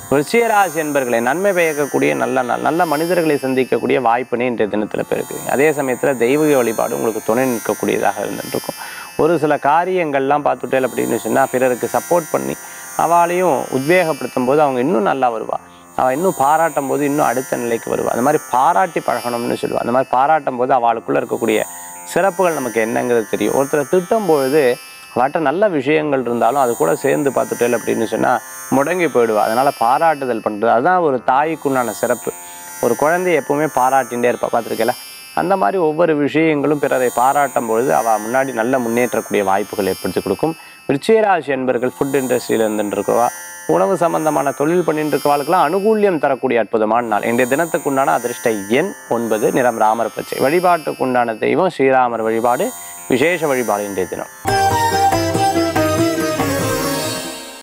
விருச்சிகராசி என்பர்களை நன்மை பயக்கக்கூடிய நல்ல நல்- நல்ல மனிதர்களை சந்திக்கக்கூடிய வாய்ப்பினை இன்றைய தினத்தில் பெருக்குங்க அதே சமயத்தில் தெய்வீக வழிபாடு உங்களுக்கு துணை நிற்கக்கூடியதாக இருந்துருக்கும் ஒரு சில காரியங்கள்லாம் பார்த்துட்டேன் அப்படின்னு சொன்னால் பிறருக்கு சப்போர்ட் பண்ணி அவளையும் உத்வேகப்படுத்தும் போது அவங்க இன்னும் நல்லா வருவா அவள் இன்னும் பாராட்டும் போது இன்னும் அடுத்த நிலைக்கு வருவா அந்த மாதிரி பாராட்டி பழகணும்னு சொல்லுவா அந்த மாதிரி பாராட்டும் போது அவளுக்குள்ளே இருக்கக்கூடிய சிறப்புகள் நமக்கு என்னங்கிறது தெரியும் ஒருத்தரை திட்டும் பொழுது அவட்ட நல்ல விஷயங்கள் இருந்தாலும் அது கூட சேர்ந்து பார்த்துட்டேன் அப்படின்னு சொன்னால் முடங்கி போயிடுவா அதனால் பாராட்டுதல் பண்ணுறது அதுதான் ஒரு தாய்க்குண்டான சிறப்பு ஒரு குழந்தைய எப்பவுமே பாராட்டிகிட்டே இருப்பா பார்த்துருக்கல அந்த மாதிரி ஒவ்வொரு விஷயங்களும் பிறரை பாராட்டும் பொழுது அவள் முன்னாடி நல்ல முன்னேற்றக்கூடிய வாய்ப்புகள் ஏற்படுத்தி கொடுக்கும் விருச்சிகராசி என்பர்கள் ஃபுட் இண்டஸ்ட்ரியில் இருந்துட்டு இருக்கிறவா உணவு சம்பந்தமான தொழில் பண்ணிட்டு இருக்கவாளுக்கெல்லாம் அனுகூல்யம் தரக்கூடிய அற்புதமான நாள் இன்றைய தினத்துக்குண்டான அதிர்ஷ்ட எண் ஒன்பது நிறம் ராமர் பச்சை வழிபாட்டுக்குண்டான தெய்வம் ஸ்ரீராமர் வழிபாடு விசேஷ வழிபாடு இன்றைய தினம்